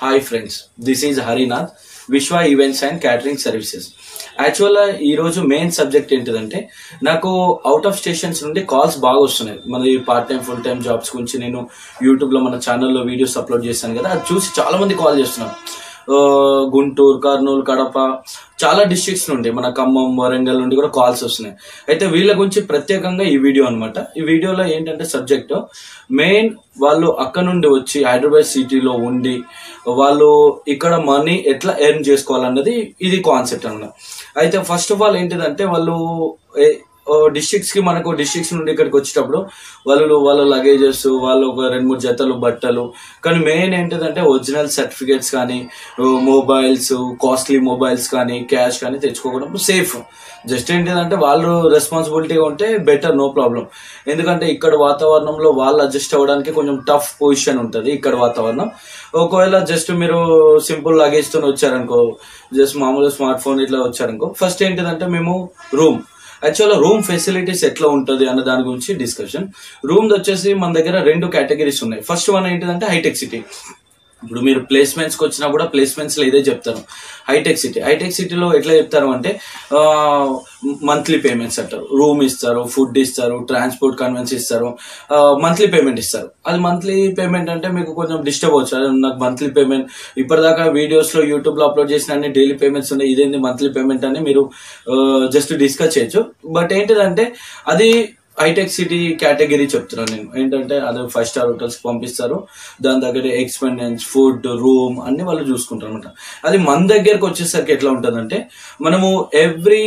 Hi friends this is Harinath Vishwa events and catering services యాక్చువల్గా ఈ రోజు మెయిన్ సబ్జెక్ట్ ఏంటిదంటే నాకు అవుట్ ఆఫ్ స్టేషన్స్ నుండి కాల్స్ బాగా వస్తున్నాయి మన part time full time jobs గురించి నేను యూట్యూబ్లో మన ఛానల్లో వీడియోస్ అప్లోడ్ చేశాను కదా అది చూసి చాలా మంది కాల్ చేస్తున్నారు ఆ, గుంటూరు కర్నూలు కడప చాలా డిస్ట్రిక్ట్స్ నుండి మన ఖమ్మం వరంగల్ నుండి కూడా కాల్స్ వస్తున్నాయి అయితే వీళ్ళ గురించి ప్రత్యేకంగా ఈ వీడియో అన్నమాట ఈ వీడియోలో ఏంటంటే సబ్జెక్ట్ మెయిన్ వాళ్ళు అక్కడ నుండి వచ్చి హైదరాబాద్ సిటీలో ఉండి వాళ్ళు ఇక్కడ మనీ ఎట్లా ఎర్న్ చేసుకోవాలన్నది ఇది కాన్సెప్ట్ అన్నమాట అయితే ఫస్ట్ ఆఫ్ ఆల్ ఏంటిదంటే వాళ్ళు డిస్ట్రిక్ట్స్ కి మనకు డిస్ట్రిక్ట్స్ నుండి ఇక్కడికి వచ్చేటప్పుడు వాళ్ళు వాళ్ళ లగేజెస్ వాళ్ళు ఒక రెండు మూడు జతలు బట్టలు కానీ మెయిన్ ఏంటిదంటే ఒరిజినల్ సర్టిఫికేట్స్ కానీ మొబైల్స్ కాస్ట్లీ మొబైల్స్ కానీ క్యాష్ కానీ తెచ్చుకోవడం సేఫ్ జస్ట్ ఏంటిదంటే వాళ్ళు రెస్పాన్సిబిలిటీగా ఉంటే బెటర్ నో ప్రాబ్లం ఎందుకంటే ఇక్కడ వాతావరణంలో వాళ్ళు అడ్జస్ట్ అవ్వడానికి కొంచెం టఫ్ పొజిషన్ ఉంటుంది ఇక్కడ వాతావరణం ఒకవేళ జస్ట్ మీరు సింపుల్ లగేజ్ తో వచ్చారనుకో జస్ట్ మామూలుగా స్మార్ట్ ఫోన్ ఇట్లా వచ్చారనుకో ఫస్ట్ ఏంటిదంటే మేము రూమ్ యాక్చువల్గా రూమ్ ఫెసిలిటీస్ ఎట్లా ఉంటుంది అన్న దాని గురించి డిస్కషన్ రూమ్ వచ్చేసి మన దగ్గర రెండు కేటగిరీస్ ఉన్నాయి ఫస్ట్ వన్ ఏంటిదంటే హైటెక్ సిటీ ఇప్పుడు మీరు ప్లేస్మెంట్స్కి వచ్చినా కూడా ప్లేస్మెంట్స్లో ఇదే చెప్తారు హైటెక్ సిటీ హైటెక్ సిటీలో ఎట్లా చెప్తారు అంటే మంత్లీ పేమెంట్స్ అంటారు రూమ్ ఇస్తారు ఫుడ్ ఇస్తారు ట్రాన్స్పోర్ట్ కన్వెన్స్ ఇస్తారు మంత్లీ పేమెంట్ ఇస్తారు అది మంత్లీ పేమెంట్ అంటే మీకు కొంచెం డిస్టర్బ్ అవచ్చు అదే నాకు మంత్లీ పేమెంట్ ఇప్పటిదాకా వీడియోస్లో యూట్యూబ్లో అప్లోడ్ చేసిన అన్ని డైలీ పేమెంట్స్ ఉన్నాయి ఇదేంటి మంత్లీ పేమెంట్ అని మీరు జస్ట్ డిస్కస్ చేయొచ్చు బట్ ఏంటిదంటే అది హైటెక్ సిటీ కేటగిరీ చెప్తున్నాను నేను ఏంటంటే అది ఫైవ్ స్టార్ హోటల్స్ పంపిస్తారు దాని దగ్గర ఎక్స్పెండెన్స్ ఫుడ్ రూమ్ అన్ని వాళ్ళు చూసుకుంటారు అనమాట అది మన దగ్గరకు వచ్చేసరికి ఎట్లా ఉంటుందంటే మనము ఎవ్రీ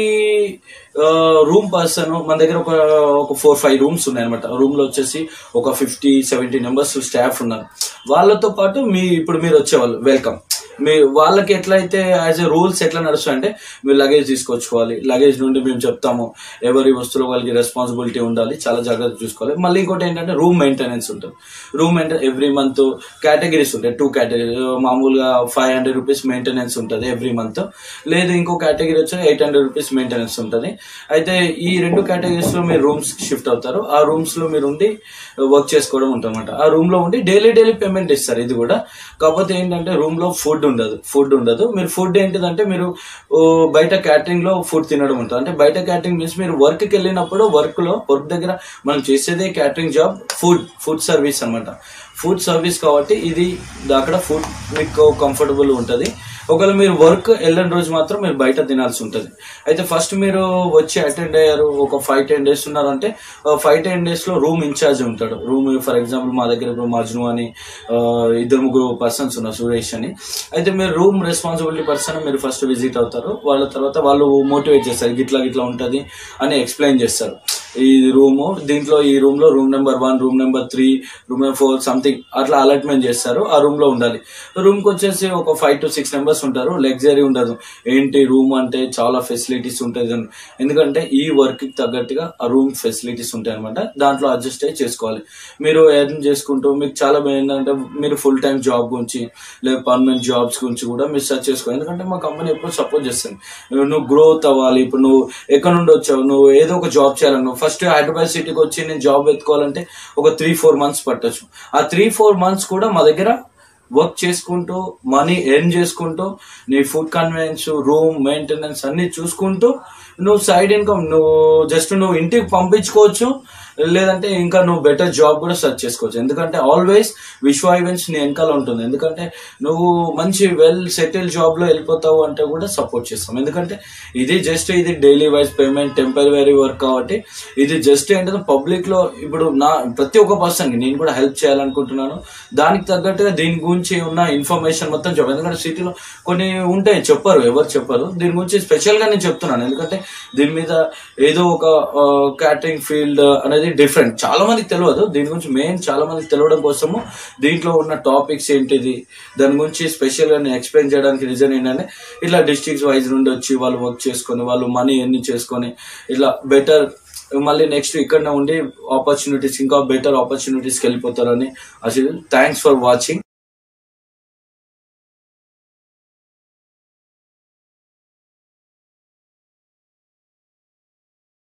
రూమ్ పర్సన్ మన దగ్గర ఒక ఒక ఫోర్ ఫైవ్ రూమ్స్ ఉన్నాయి అనమాట రూమ్ లో వచ్చేసి ఒక ఫిఫ్టీ సెవెంటీ మెంబర్స్ స్టాఫ్ ఉన్నారు వాళ్ళతో పాటు మీ ఇప్పుడు మీరు వచ్చేవాళ్ళు వెల్కమ్ మీ వాళ్ళకి ఎట్లయితే యాజ్ ఎ రూల్స్ ఎట్లా నడుస్తాయంటే మీరు లగేజ్ తీసుకొచ్చుకోవాలి లగేజ్ నుండి మేము చెప్తాము ఎవరి వస్తువులు వాళ్ళకి రెస్పాన్సిబిలిటీ ఉండాలి చాలా జాగ్రత్త చూసుకోవాలి మళ్ళీ ఇంకోటి ఏంటంటే రూమ్ మెయింటెనెన్స్ ఉంటుంది room maintain every month categories ఉంటాయి టూ కేటగిరీ మామూలుగా ఫైవ్ హండ్రెడ్ రూపీస్ మెయింటెనెన్స్ ఉంటుంది ఎవ్రీ మంత్ లేదు ఇంకో కేటగిరీ వచ్చి ఎయిట్ హండ్రెడ్ రూపీస్ మెయింటెనెన్స్ ఉంటుంది అయితే ఈ రెండు కేటగిరీస్ లో మీరు రూమ్స్ షిఫ్ట్ అవుతారు ఆ రూమ్స్ లో మీరు ఉండి వర్క్ చేసుకోవడం ఉంటుందన్నమాట ఆ రూమ్ లో ఉండి డైలీ డైలీ పేమెంట్ ఇస్తారు ఇది కూడా కాకపోతే ఏంటంటే రూమ్ లో ఫుడ్ ఉండదు ఫుడ్ ఉండదు మీరు ఫుడ్ ఏంటిదంటే మీరు ఓ, బయట క్యాటరింగ్ లో ఫుడ్ తినడం ఉంటుంది అంటే బయట క్యాటరింగ్ మీన్స్ మీరు వర్క్ కి వెళ్ళినప్పుడు వర్క్ లో వర్క్ దగ్గర మనం చేసేదే catering job food food service అన్నమాట ఫుడ్ సర్వీస్ కాబట్టి ఇది అక్కడ ఫుడ్ మీకు కంఫర్టబుల్ ఉంటుంది ఒకవేళ మీరు వర్క్ వెళ్ళిన రోజు మాత్రం మీరు బయట తినాల్సి ఉంటుంది అయితే ఫస్ట్ మీరు వచ్చి అటెండ్ అయ్యారు ఒక ఫైవ్ టెన్ డేస్ ఉన్నారంటే ఫైవ్ టెన్ డేస్ లో రూమ్ ఇన్ఛార్జ్ ఉంటాడు రూమ్ ఫర్ ఎగ్జాంపుల్ మా దగ్గర ఇప్పుడు మజ్ను అని ఆ, ఇద్దరు ముగ్గురు పర్సన్స్ ఉన్నారు సురేష్ అని అయితే మీరు రూమ్ రెస్పాన్సిబిలిటీ పర్సన్ మీరు ఫస్ట్ విజిట్ అవుతారు వాళ్ళ తర్వాత వాళ్ళు మోటివేట్ చేస్తారు గిట్లా గిట్లా ఉంటుంది అని ఎక్స్ప్లెయిన్ చేస్తారు ఈ రూమ్ దీంట్లో ఈ రూమ్ లో room number one room number three room number four something అట్లా అలాట్మెంట్ చేస్తారు ఆ రూమ్ లో ఉండాలి రూమ్ కి వచ్చేసి ఒక ఫైవ్ టు సిక్స్ మెంబర్స్ ఉంటారు లగ్జరీ ఉండదు ఏంటి రూమ్ అంటే చాలా ఫెసిలిటీస్ ఉంటుంది అని. ఎందుకంటే ఈ వర్క్ కి తగ్గట్టుగా ఆ రూమ్ ఫెసిలిటీస్ ఉంటాయి అనమాట దాంట్లో అడ్జస్ట్ అయ్యి చేసుకోవాలి మీరు ఎర్న్ చేసుకుంటూ మీకు చాలా ఏంటంటే మీరు ఫుల్ టైం జాబ్ గురించి లేదా పర్మనెంట్ జాబ్స్ గురించి కూడా మీరు సెర్చ్ చేసుకోవాలి ఎందుకంటే మా కంపెనీ ఎప్పుడు సపోర్ట్ చేస్తుంది నువ్వు గ్రోత్ అవ్వాలి ఇప్పుడు నువ్వు ఎక్కడ నుండి వచ్చావు నువ్వు ఏదో ఒక జాబ్ చేయాలి నువ్వు ఫస్ట్ హైదరాబాద్ సిటీకి వచ్చి నేను జాబ్ ఎత్తుకోవాలంటే ఒక త్రీ ఫోర్ మంత్స్ పట్టొచ్చు ఆ త్రీ ఫోర్ మంత్స్ కూడా మా దగ్గర వర్క్ చేసుకుంటూ మనీ ఎర్న్ చేసుకుంటూ నీ ఫుడ్ కన్వెన్స్ రూమ్ మెయింటెనెన్స్ అన్ని చూసుకుంటూ నువ్వు సైడ్ ఇన్కమ్ నువ్వు జస్ట్ నువ్వు ఇంటికి పంపించుకోవచ్చు లేదంటే ఇంకా నువ్వు బెటర్ జాబ్ కూడా సెర్చ్ చేసుకోవచ్చు ఎందుకంటే ఆల్వేస్ విశ్వ ఈవెంట్స్ నీ వెనకాల ఉంటుంది ఎందుకంటే నువ్వు మంచి వెల్ సెటిల్ జాబ్ లో వెళ్ళిపోతావు అంటే కూడా సపోర్ట్ చేస్తాం ఎందుకంటే ఇది జస్ట్ ఇది daily wise payment temporary work కాబట్టి ఇది జస్ట్ ఏంటంటే పబ్లిక్ లో ఇప్పుడు నా ప్రతి ఒక్క పర్సన్ కి నేను కూడా హెల్ప్ చేయాలనుకుంటున్నాను దానికి తగ్గట్టుగా దీని గురించి ఉన్న ఇన్ఫర్మేషన్ మొత్తం చెప్పాను ఎందుకంటే సిటీలో కొన్ని ఉంటాయి చెప్పరు ఎవరు చెప్పరు దీని గురించి స్పెషల్ గా నేను చెప్తున్నాను ఎందుకంటే దీని మీద ఏదో ఒక క్యాటరింగ్ ఫీల్డ్ అనేది డిఫరెంట్ చాలా మందికి తెలియదు దీని గురించి మెయిన్ చాలా మందికి తెలియడం కోసము దీంట్లో ఉన్న టాపిక్స్ ఏంటిది దాని గురించి స్పెషల్ గా నేను ఎక్స్ప్లెయిన్ చేయడానికి రీజన్ ఏంటంటే ఇట్లా డిస్ట్రిక్ట్స్ వైజ్ నుండి వచ్చి వాళ్ళు వర్క్ చేసుకొని వాళ్ళు మనీ ఎన్ని చేసుకొని ఇట్లా బెటర్ మళ్ళీ నెక్స్ట్ ఇక్కడనే ఉండి ఆపర్చునిటీస్ ఇంకా బెటర్ ఆపర్చునిటీస్కి వెళ్ళిపోతారని అసలు థ్యాంక్స్ ఫర్ వాచింగ్